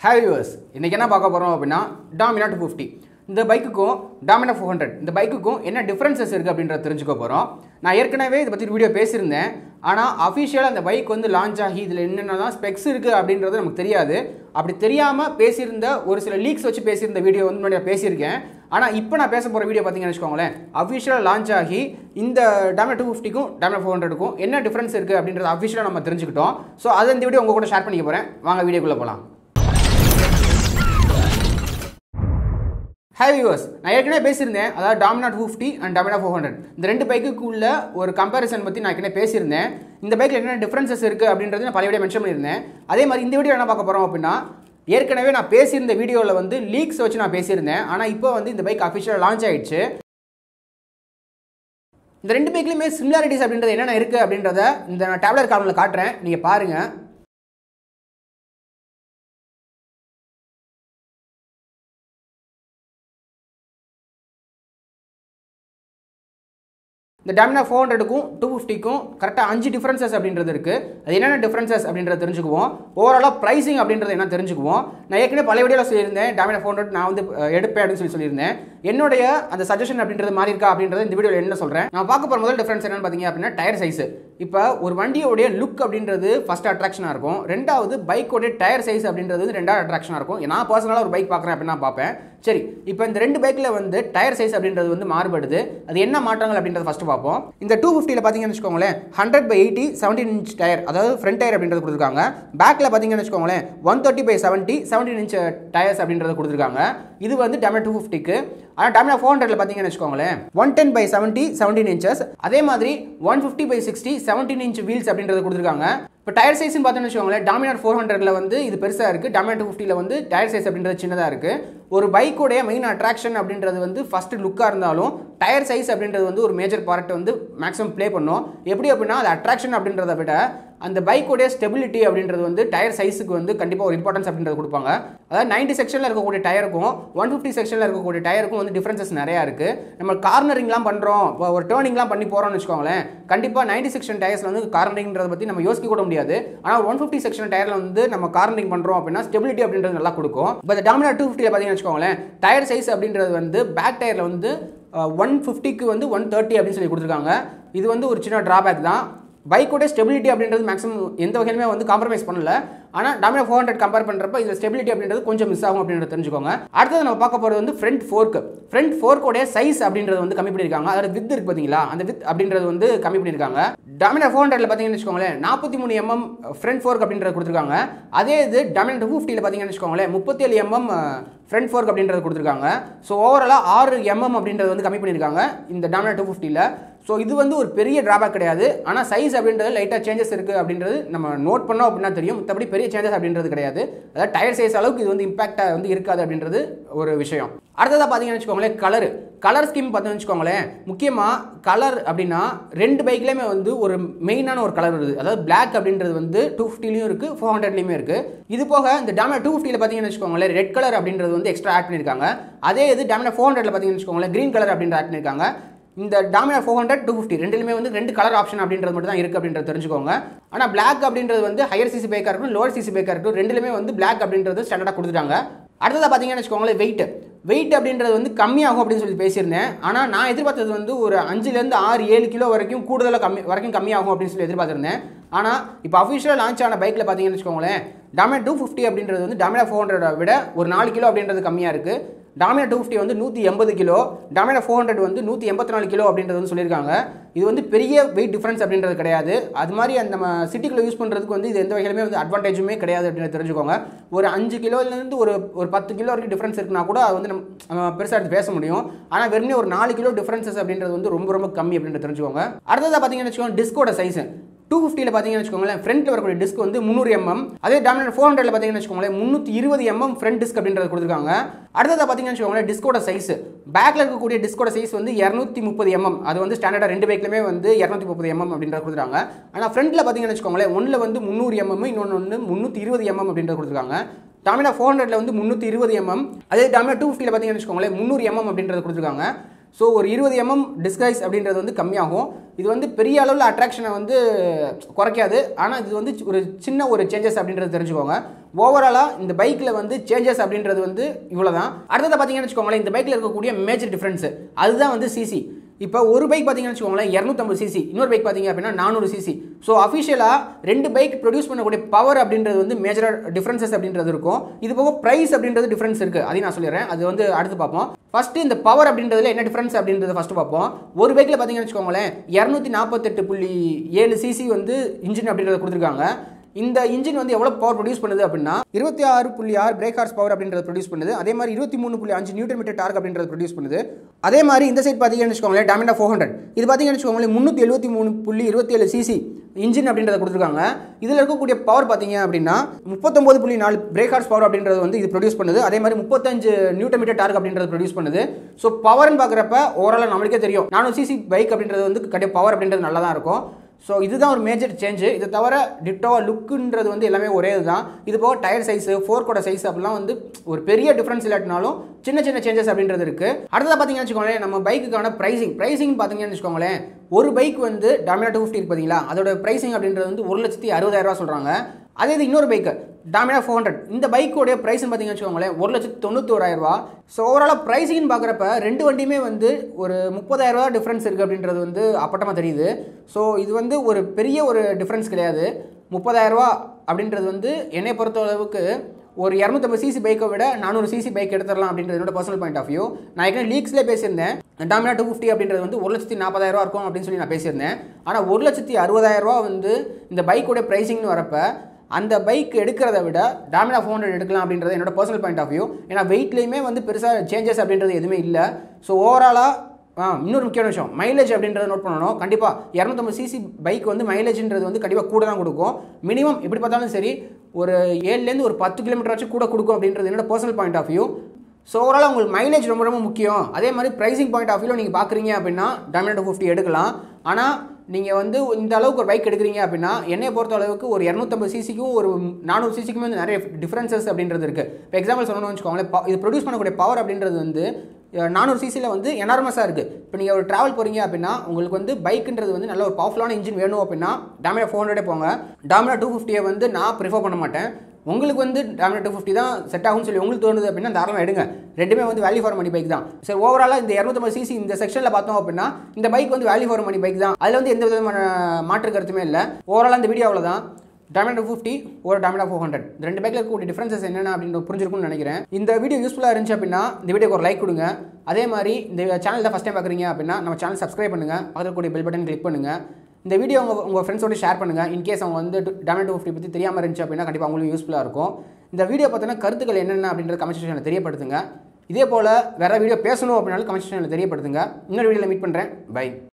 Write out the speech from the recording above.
have viewers இன்றைக்கி என்ன பார்க்க போகிறோம் அப்படின்னா டாமினா டூ ஃபிஃப்டி இந்த பைக்குக்கும் டாமினா ஃபோர் ஹண்ட்ரட் இந்த பைக்குக்கும் என்ன டிஃப்ரென்சஸ் இருக்குது அப்படின்றத தெரிஞ்சுக்க போகிறோம் நான் ஏற்கனவே இதை பற்றி வீடியோ பேசியிருந்தேன் ஆனால் அஃபிஷியலாக அந்த பைக் வந்து லான்ச் ஆகி இதில் என்னென்ன தான் ஸ்பெக்ஸ் இருக்குது அப்படின்றது நமக்கு தெரியாது அப்படி தெரியாமல் பேசியிருந்த ஒரு சில லீக்ஸ் வச்சு பேசியிருந்த வீடியோ வந்து முன்னாடி நான் பேசியிருக்கேன் ஆனால் இப்போ நான் பேச போகிற வீடியோ பார்த்தீங்கன்னு வச்சுக்கோங்களேன் அஃபிஷியலாக லான்ச் ஆகி இந்த டாமினா டூ ஃபிஃப்டிக்கும் டாமினா ஃபோர் ஹண்ட்ரடுக்கும் என்ன டிஃப்ரென்ஸ் இருக்குது அப்படின்றத அஃபிஷியலாக நம்ம தெரிஞ்சுக்கிட்டோம் ஸோ அதை இந்த வீடியோ உங்கள் கூட ஷேர் பண்ணிக்க போகிறேன் வாங்க வீடியோக்குள்ளே போகலாம் ஹை வியூவர்ஸ் நான் ஏற்கனவே பேசியிருந்தேன் அதாவது Dominar two fifty and Dominar four hundred இந்த ரெண்டு பைக்குக்கு உள்ள ஒரு கம்பேரிசன் பற்றி நான் ஏற்கனவே பேசியிருந்தேன் இந்த பைக்கில் என்னென்ன டிஃப்ரென்சஸ் இருக்குது அப்படின்றது நான் பழைய வீடியோ மென்ஷன் பண்ணியிருந்தேன் அதே மாதிரி இந்த வீடியோ என்ன பார்க்க போகிறோம் அப்படின்னா ஏற்கனவே நான் பேசியிருந்த வீடியோவில் வந்து லீக்ஸ் வச்சு நான் பேசியிருந்தேன் ஆனால் இப்போ வந்து இந்த பைக் அஃபிஷியலாக லான்ச் ஆயிடுச்சு இந்த ரெண்டு பைக்லையுமே சிமிலாரிட்டிஸ் அப்படின்றது என்னென்ன இருக்குது அப்படின்றத இந்த நான் டேப்லெட் கார்னில் காட்டுறேன் நீங்கள் பாருங்கள் இந்த டாமினா ஃபோர் ஹண்ட்ரடுக்கும் டூ ஃபிஃப்டிக்கும் கரெக்டாக அஞ்சு டிஃப்ரென்சஸ் அப்படின்றது இருக்குது அது என்னென்ன டிஃப்ரென்சஸ் அப்படின்றத தெரிஞ்சுக்குவோம் ஓவராலாக ப்ரைசிங் அப்படின்றது என்ன தெரிஞ்சுக்குவோம் நான் ஏற்கனவே பழைய வீடியோவில் சொல்லியிருந்தேன் டாமினா ஃபோர் ஹண்ட்ரட் நான் வந்து அஹ், எடுப்பேன் அப்படின்னு சொல்லி சொல்லியிருந்தேன் என்னுடைய அந்த சஜஷன் அப்படின்றது மாறி இருக்கா அப்படின்றத இந்த வீடியோவில் என்ன சொல்கிறேன் நான் பார்க்க போகிற முதல் டிஃப்ரென்ஸ் என்னன்னு பார்த்தீங்க அப்படின்னா டயர் சைஸ் இப்போ ஒரு வண்டியோடைய லுக் அப்படின்றது ஃபஸ்ட் அட்ராக்ஷனாக இருக்கும் ரெண்டாவது பைக்கோடைய டயர் சைஸ் அப்படின்றது வந்து ரெண்டாவது அட்ராக்ஷனாக இருக்கும் நான் பர்சனலாக ஒரு பைக் பார்க்குறேன் அப்படின்னு நான் பார்ப்பேன் சரி இப்போ இந்த ரெண்டு பைக்கில் வந்து டயர் சைஸ் அப்படின்றது வந்து மாறுபடுது அது என்ன மாற்றங்கள் அப்படின்றத ஃபஸ்ட்டு பார்ப்போம் இந்த டூ ஃபிஃப்டியில் பார்த்தீங்கன்னு வச்சுக்கோங்களேன் hundred by eighty seventeen inch tyre அதாவது ஃப்ரண்ட் டயர் அப்படின்றது கொடுத்துருக்காங்க பேக்கில் பார்த்தீங்கன்னு வச்சுக்கோங்களேன் one thirty by seventy seventeen inch tyres அப்படின்றத கொடுத்துருக்காங்க இது வந்து டேமினா டூ ஃபிஃப்டிக்கு ஆனால் டேமினா ஃபோர் ஹண்ட்ரட்ல பார்த்தீங்கன்னு வச்சுக்கோங்களேன் one ten by seventy seventeen inches அதே மாதிரி one fifty by sixty seventeen inch wheels அப்படின்றத கொடுத்துருக்காங்க இப்போ டயர் சைஸ்னு பார்த்தோம்னு வச்சுக்கோங்களேன் டாமினார் ஃபோர் ஹண்ட்ரட்ல வந்து இது பெருசாக இருக்குது டாமினார் டூ ஃபிஃப்டியில் வந்து டயர் சைஸ் அப்படின்றது சின்னதாக இருக்குது ஒரு பைக்கோடைய மெயின் அட்ராக்ஷன் அப்படின்றது வந்து ஃபஸ்ட்டு லுக்காக இருந்தாலும் டயர் சைஸ் அப்படின்றது வந்து ஒரு மேஜர் பார்ட் வந்து மேக்ஸிமம் ப்ளே பண்ணும் எப்படி அப்படின்னா அது அட்ராக்ஷன் அப்படின்றத விட அந்த பைக்கோடைய ஸ்டெபிலிட்டி அப்படின்றது வந்து டயர் சைஸுக்கு வந்து கண்டிப்பாக ஒரு இம்பார்ட்டன்ஸ் அப்படின்றது கொடுப்பாங்க அதாவது நைன்டி செக்ஷனில் இருக்கக்கூடிய டயருக்கும் ஒன் ஃபிஃப்டி செக்ஷனில் இருக்கக்கூடிய டயருக்கும் வந்து டிஃப்ரென்சஸ் நிறையா இருக்குது நம்ம கார்னரிங்லாம் பண்ணுறோம் இப்போ ஒரு டேர்னிங்லாம் பண்ணி போகிறோம்னு வச்சுக்கோங்களேன் கண்டிப்பாக நைன்டி செக்ஷன் டயர்ஸில் வந்து கார்னரிங்கிறத பற்றி நம்ம யோசிக்க கூட முடியாது ஆனால் ஒன் ஃபிஃப்டி செக்ஷன் டயரில் வந்து நம்ம கார்னரிங் பண்ணுறோம் அப்படின்னா ஸ்டெபிலிட்டி அப்படின்றது நல்லா கொடுக்கும் இப்போ இந்த டாமினா டூ ஃபிஃப்டியில் பார்த்தீங்கன்னு வச்சுக்கோங்களேன் டயர் சைஸ் அப்படின்றது வந்து பேக் டயரில் வந்து ஒன் ஃபிஃப்டிக்கு வந்து ஒன் தேர்ட்டி அப்படின்னு சொல்லி கொடுத்துருக்காங்க இது வந்து ஒரு சின்ன ட்ராபேக் தான் பைக்கோட ஸ்டெபிலிட்டி அப்படின்றது மேக்ஸிமம் எந்த வகையிலுமே வந்து காம்ப்ரமைஸ் பண்ணல ஆனால் டாமினா ஃபோர் ஹண்ட்ரட் கம்பேர் பண்ணுறப்ப இதில் ஸ்டெபிலிட்டி அப்படின்றது கொஞ்சம் மிஸ் ஆகும் அப்படின்றத தெரிஞ்சுக்கோங்க அடுத்தது நம்ம பார்க்க போகிறது வந்து ஃப்ரண்ட் ஃபோர்க்கு ஃப்ரண்ட் ஃபோர்க்கோடைய சைஸ் அப்படின்றது வந்து கம்மி பண்ணியிருக்காங்க அதோட வித் இருக்கு பார்த்தீங்களா அந்த வித் அப்படின்றது வந்து கம்மி பண்ணியிருக்காங்க டாமினா ஃபோர் ஹண்ட்ரட்ல பார்த்தீங்கன்னு வச்சுக்கோங்களேன் நாற்பத்தி மூணு எம்எம் ஃப்ரண்ட் ஃபோர்க் அப்படின்றது கொடுத்துருக்காங்க அதே இது டாமினா டூ ஃபிஃப்டியில் பார்த்தீங்கன்னு வச்சுக்கோங்களேன் முப்பத்தேழு எம்எம் ஃப்ரண்ட் ஃபோர்க் அப்படின்றது கொடுத்துருக்காங்க ஸோ ஓவராலாக ஆறு எம்எம் அப்படின்றது வந்து கம்மி பண்ணியிருக்காங்க இந்த டாமினா டூ ஃபிஃப்டியில் ஸோ இது வந்து ஒரு பெரிய டிராபேக் கிடையாது ஆனால் சைஸ் அப்படின்றது லைட்டாக சேஞ்சஸ் இருக்குது அப்படின்றது நம்ம நோட் பண்ணோம் அப்படின்னா தெரியும் மற்றபடி பெரிய சேஞ்சஸ் அப்படின்றது கிடையாது அதாவது டயர் சைஸ் அளவுக்கு இது வந்து இம்பாக்டாக வந்து இருக்காது அப்படின்றது ஒரு விஷயம் அடுத்ததாக பார்த்தீங்கன்னு வச்சுக்கோங்களேன் கலர் கலர் ஸ்கீம் பார்த்தீங்கன்னு வச்சுக்கோங்களேன் முக்கியமாக கலர் அப்படின்னா ரெண்டு பைக்லேயுமே வந்து ஒரு மெயினான ஒரு கலர் வருது அதாவது பிளாக் அப்படின்றது வந்து டூ ஃபிஃப்டிலையும் இருக்குது ஃபோர் ஹண்ட்ரட்லையுமே இருக்குது இது போக இந்த டாமினா டூ ஃபிஃப்டியில் பார்த்தீங்கன்னு வச்சுக்கோங்களேன் ரெட் கலர் அப்படின்றது வந்து எக்ஸ்ட்ரா ஆட் பண்ணியிருக்காங்க அதே இது டாமினா ஃபோர் ஹண்ட்ரட்ல பார்த்தீங்கன்னு வச்சுக்கோங்களேன் க்ரீன் கலர் அப்படின்ற ஆட் பண்ணியிருக்காங்க இந்த Dominar four hundred two fifty ரெண்டுலையுமே வந்து ரெண்டு கலர் ஆப்ஷன் அப்படின்றது மட்டும் தான் இருக்குது அப்படின்றது தெரிஞ்சுக்கோங்க ஆனால் பிளாக் அப்படின்றது வந்து ஹையர் சிசி பைக்காக இருக்கட்டும் லோவர் சிசி பைக்காக இருக்கட்டும் ரெண்டுலையுமே வந்து பிளாக் அப்படின்றது ஸ்டாண்டர்டாக கொடுத்துட்டாங்க அடுத்ததாக பார்த்தீங்கன்னு வச்சுக்கோங்களேன் வெயிட் வெயிட் அப்படின்றது வந்து கம்மியாகும் அப்படின்னு சொல்லி பேசியிருந்தேன் ஆனால் நான் எதிர்பார்த்தது வந்து ஒரு அஞ்சுலேருந்து ஆறு ஏழு கிலோ வரைக்கும் கூடுதலாக கம்மி வரைக்கும் கம்மியாகும் அப்படின்னு சொல்லி எதிர்பார்த்திருந்தேன் ஆனால் இப்போ அஃபிஷியலாக லான்ச் ஆன பைக்கில் பார்த்தீங்கன்னு வச்சுக்கோங்களேன் டாமினா டூ ஃபிஃப்டி அப்படின்றது வந்து டாமினா ஃபோர் ஹண்ட்ரட விட ஒரு நாலு கிலோ அப்படின்றது கம்மியாக இருக்குது டாமினா டூ ஃபிஃப்டி வந்து நூற்றி எண்பது கிலோ டாமினா ஃபோர் ஹண்ட்ரட் வந்து நூற்றி எண்பத்தி நாலு கிலோ அப்படின்றது வந்து சொல்லியிருக்காங்க இது வந்து பெரிய வெயிட் டிஃப்ரென்ஸ் அப்படின்றது கிடையாது அது மாதிரி அந்த நம்ம சிட்டிக்குள்ளே யூஸ் பண்ணுறதுக்கு வந்து இது எந்த வகையிலுமே வந்து அட்வான்டேஜுமே கிடையாது அப்படின்னு தெரிஞ்சுக்கோங்க ஒரு அஞ்சு கிலோலேருந்து ஒரு ஒரு பத்து கிலோ வரைக்கும் டிஃப்ரென்ஸ் இருக்குன்னா கூட அது வந்து நம்ம நம்ம பெருசாக எடுத்து பேச முடியும் ஆனால் வெறுமனே ஒரு நாலு கிலோ டிஃப்ரென்சஸ் அப்படின்றது வந்து ரொம்ப ரொம்ப கம்மி அப்படின்றது தெரிஞ்சுக்கோங்க அடுத்ததாக பார்த்தீங்கன்னு வச்சுக்கோங்க டிஸ்கோட சைஸ் டூ ஃபிஃப்டியில் பார்த்தீங்கன்னு வச்சுக்கோங்களேன் ஃப்ரண்ட்டில் வரக்கூடிய டிஸ்க் வந்து முந்நூறு எம்எம் அதே டாமினட் ஃபோர் ஹண்ட்ரட்ல பார்த்தீங்கன்னு வச்சுக்கோங்களேன் முந்நூற்றி இருபது எம்எம் ஃப்ரண்ட் டிஸ்க் அப்படின்றது கொடுத்துருக்காங்க அடுத்ததாக பார்த்தீங்கன்னு வச்சுக்கோங்களேன் டிஸ்கோட சைஸ் பேக்கில் இருக்கக்கூடிய டிஸ்கோட சைஸ் வந்து இரநூத்தி முப்பது எம்எம் அது வந்து ஸ்டாண்டர்டாக ரெண்டு பைக்லையுமே வந்து இரநூத்தி முப்பது எம்எம் அப்படின்றத கொடுத்துருக்காங்க ஆனால் ஃப்ரண்ட்டில் பார்த்தீங்கன்னு வச்சுக்கோங்களேன் ஒன்றில் வந்து முந்நூறு எம்எம் இன்னொன்று வந்து முந்நூற்றி இருபது எம்எம் அப்படின்றத கொடுத்துருக்காங்க டாமினா ஃபோர் ஹண்ட்ரட்ல வந்து முந்நூற்றி இருபது எம்எம் அதே டாமினா டூ ஃபிஃப்டியில் பார்த்தீங்கன்னு வச்சுக்கோங்களேன் முந்நூறு எம்எம் அப்படின்றத கொடுத்துருக்காங்க ஸோ ஒரு இருபது எம்எம் டிஸ்கைஸ் அப்படின்றது வந்து கம்மியாகும் இது வந்து பெரிய அளவில் அட்ராக்ஷனை வந்து குறைக்காது ஆனால் இது வந்து ஒரு சின்ன ஒரு சேஞ்சஸ் அப்படின்றது தெரிஞ்சுக்கோங்க ஓவராலாக இந்த பைக்கில் வந்து சேஞ்சஸ் அப்படின்றது வந்து இவ்வளோ தான் அடுத்தது பார்த்தீங்கன்னு வச்சுக்கோங்களேன் இந்த பைக்கில் இருக்கக்கூடிய மேஜர் டிஃப்ரென்ஸு அதுதான் வந்து சிசி இப்போ ஒரு பைக் பார்த்தீங்கன்னு வச்சுக்கோங்களேன் இரநூத்தம்பது சிசி இன்னொரு பைக் பார்த்தீங்க அப்படின்னா நானூறு சிசி ஸோ அஃபிஷியலாக ரெண்டு பைக் ப்ரொடியூஸ் பண்ணக்கூடிய பவர் அப்படின்றது வந்து மேஜராக டிஃப்ரென்சஸ் அப்படின்றது இருக்கும் இது போக ப்ரைஸ் அப்படின்றது டிஃப்ரென்ஸ் இருக்குது அதையும் நான் சொல்லிடுறேன் அது வந்து அடுத்து பார்ப்போம் ஃபஸ்ட்டு இந்த பவர் அப்படின்றதுல என்ன டிஃப்ரென்ஸ் அப்படின்றத ஃபஸ்ட்டு பார்ப்போம் ஒரு பைக்கில் பார்த்தீங்கன்னு வச்சுக்கோங்களேன் இரநூத்தி நாற்பத்தெட்டு புள்ளி ஏழு சிசி வந்து இன்ஜின் அப்படின்றத கொடுத்துருக்காங்க இந்த இன்ஜின் வந்து எவ்வளோ பவர் ப்ரொடியூஸ் பண்ணுது அப்படின்னா இருபத்தி ஆறு புள்ளி ஆறு பிரேக் ஹார்ஸ் பவர் அப்படின்றத ப்ரொடியூஸ் பண்ணுது அதே மாதிரி இருபத்தி மூணு புள்ளி அஞ்சு நியூட்டன் மீட்டர் டார்க் அப்படின்றத ப்ரொடியூஸ் பண்ணுது அதே மாதிரி இந்த சைட் பார்த்தீங்கன்னு வச்சுக்கோங்களேன் டாமினா ஃபோர் ஹண்ட்ரட் இது பார்த்தீங்கன்னு வச்சுக்கோங்களேன் முந்நூற்றி எழுபத்தி மூணு புள்ளி இருபத்தி ஏழு சிசி இன்ஜின் அப்படின்றத கொடுத்துருக்காங்க இதில் இருக்கக்கூடிய பவர் பார்த்தீங்க அப்படின்னா முப்பத்தொம்பது புள்ளி நாலு பிரேக் ஹார்ஸ் பவர் அப்படின்றது வந்து இது ப்ரொடியூஸ் பண்ணுது அதே மாதிரி முப்பத்தஞ்சு நியூட்டன் மீட்டர் டார்க் அப்படின்றது ப்ரொடியூஸ் பண்ணுது ஸோ பவர்னு பார்க்குறப்ப ஓவராலாக நம்மளுக்கே தெரியும் நானூறு சிசி பைக் அப்படின்றது வந்து கண்டிப்பாக பவர் அப்படின்றது நல்லா தான் இருக்கும் ஸோ இதுதான் ஒரு மேஜர் சேஞ்சு இதை தவிர டிட்டோ லுக்குன்றது வந்து எல்லாமே ஒரே இதுதான் இது போக டயர் சைஸு ஃபோர்க்கோட சைஸ் அப்படிலாம் வந்து ஒரு பெரிய டிஃப்ரென்ஸ் இல்லாட்டினாலும் சின்ன சின்ன சேஞ்சஸ் அப்படின்றது இருக்குது அடுத்ததாக பார்த்தீங்கன்னு வச்சுக்கோங்களேன் நம்ம பைக்குக்கான ப்ரைசிங் ப்ரைசிங் பார்த்தீங்கன்னு வச்சுக்கோங்களேன் ஒரு பைக் வந்து டாமினா டூ ஃபிஃப்டி இருக்கு பார்த்தீங்களா அதோட ப்ரைசிங் அப்படின்றது வந்து ஒரு லட்சத்தி அறுபதாயிரரூவா சொல்கிறாங்க அதே இது இன்னொரு பைக்கு டாமினா ஃபோர் ஹண்ட்ரட் இந்த பைக்கோடைய ப்ரைஸ்னு பார்த்தீங்கன்னு வச்சுக்கோங்களேன் ஒரு லட்சத்து தொண்ணூத்தோராயிரரூவா ஸோ ஓவராலாக ப்ரைஸிங்னு பார்க்குறப்ப ரெண்டு வண்டியுமே வந்து ஒரு முப்பதாயிரரூவா டிஃப்ரென்ஸ் இருக்குது அப்படின்றது வந்து அப்பட்டமாக தெரியுது ஸோ இது வந்து ஒரு பெரிய ஒரு டிஃப்ரென்ஸ் கிடையாது முப்பதாயிரரூவா அப்படின்றது வந்து என்னை பொறுத்த அளவுக்கு ஒரு இரநூத்தம்பது சிசி பைக்கை விட நானூறு சிசி பைக் எடுத்துடலாம் அப்படின்றது என்னோட பர்சனல் பாயிண்ட் ஆஃப் வியூ நான் ஏற்கனவே லீக்ஸ்லேயே பேசியிருந்தேன் டாமினா டூ ஃபிஃப்டி அப்படின்றது வந்து ஒரு லட்சத்தி நாற்பதாயிரரூவா இருக்கும் அப்படின்னு சொல்லி நான் பேசியிருந்தேன் ஆனால் ஒரு லட்சத்தி அறுபதாயிரரூவா வந்து இந்த பைக்கோட ப்ரைஸிங்னு வரப்ப அந்த பைக் எடுக்கிறத விட டாமினா ஃபோர் ஹண்ட்ரட் எடுக்கலாம் அப்படின்றது என்னோட பர்சனல் பாயிண்ட் ஆஃப் வியூ ஏன்னா வெயிட்லேயுமே வந்து பெருசாக சேஞ்சஸ் அப்படின்றது எதுவுமே இல்லை ஸோ ஓவராலாக ஆ இன்னொரு முக்கியமான விஷயம் மைலேஜ் அப்படின்றத நோட் பண்ணணும் கண்டிப்பாக இரநூத்தம்பது சிசி பைக் வந்து மைலேஜ்ன்றது வந்து கண்டிப்பாக கூட தான் கொடுக்கும் மினிமம் எப்படி பார்த்தாலும் சரி ஒரு ஏழுலேருந்து ஒரு பத்து கிலோமீட்டராச்சும் கூட கொடுக்கும் அப்படின்றது என்னோட personal point of view so overall உங்களுக்கு மைலேஜ் ரொம்ப ரொம்ப முக்கியம் அதே மாதிரி ப்ரைசிங் பாயிண்ட் ஆஃப் வியூவில் நீங்கள் பார்க்குறீங்க அப்படின்னா டாமினா டூ ஃபிஃப்டி எடுக்கலாம் ஆனால் நீங்கள் வந்து இந்த அளவுக்கு ஒரு பைக் எடுக்கிறீங்க அப்படின்னா என்னைய பொறுத்த அளவுக்கு ஒரு இரநூத்தம்பது சிசிக்கும் ஒரு நானூறு சிசிக்குமே வந்து நிறைய டிஃப்ரென்சஸ் அப்படின்றது இருக்குது இப்போ எக்ஸாம்பிள் சொல்லணும்னு வச்சுக்கோங்களேன் ப- இது ப்ரொடியூஸ் பண்ணக்கூடிய பவர் அப்படின்றது வந்து நானூறு சிசியில் வந்து எனார்மஸாக இருக்குது இப்போ நீங்கள் ஒரு ட்ராவல் போகிறீங்க அப்படின்னா உங்களுக்கு வந்து பைக்குன்றது வந்து நல்ல ஒரு பவர்ஃபுல்லான இன்ஜின் வேணும் அப்படின்னா டாமினா ஃபோர் ஹண்ட்ரடே போங்க டாமினா டூ ஃபிஃப்டியை வந்து நான் ப்ரிஃபர் பண்ண மாட்டேன் உங்களுக்கு வந்து டாமினா டூ ஃபிஃப்டி தான் செட் ஆகும்னு சொல்லி உங்களுக்கு தோணுது அப்படின்னா தாராளமாக எடுங்க ரெண்டுமே வந்து வேல்யூ ஃபார் மணி பைக் தான் சரி ஓவராலாக இந்த இரநூத்தம்பது சிசி இந்த செக்ஷனில் பார்த்தோம் அப்படின்னா இந்த பைக் வந்து வேல்யூ ஃபார் மணி பைக் தான் அதில் வந்து எந்த விதமான மாற்று கருத்துமே இல்லை ஓவராலாக இந்த வீடியோவில் தான் டாமினா டூ ஃபிஃப்டி ஒரு டாமினா ஃபோர் ஹண்ட்ரட் இந்த ரெண்டு பைக்கில் இருக்கக்கூடிய டிஃப்ரென்சஸ் என்னென்ன அப்படின்னு புரிஞ்சிருக்கும்னு நினைக்கிறேன் இந்த வீடியோ யூஸ்ஃபுல்லாக இருந்துச்சு அப்படின்னா இந்த வீடியோக்கு ஒரு லைக் கொடுங்க அதே மாதிரி இந்த சேனல் தான் ஃபஸ்ட் டைம் பார்க்குறீங்க அப்படின்னா நம்ம சேனல் சப்ஸ்கிரைப் பண்ணுங்கள் பக்கத்தில் கூடிய பெல் பட்டன் கிளிக் பண்ணுங்கள் இந்த வீடியோ உங்கள் உங்கள் ஃப்ரெண்ட்ஸோட ஷேர் பண்ணுங்கள் இன்கேஸ் அவங்க வந்து டாமினா டூ ஃபிஃப்டி பற்றி தெரியாமல் இருந்துச்சு அப்படின்னா கண்டிப்பாக அவங்களுக்கு யூஸ்ஃபுல்லாக இருக்கும் இந்த வீடியோ பார்த்தீங்கன்னா கருத்துக்கள் என்னென்ன அப்படின்ற கமெண்ட் செக்ஷனில் தெரியப்படுத்துங்க இதே போல் வேறு வீடியோ பேசணும் அப்படின்னாலும் கமெண்ட் செக்ஷனில் தெரியப்படுத்துங்க இன்னொரு வீடியோவில் மீட் பண்ணுறேன் பை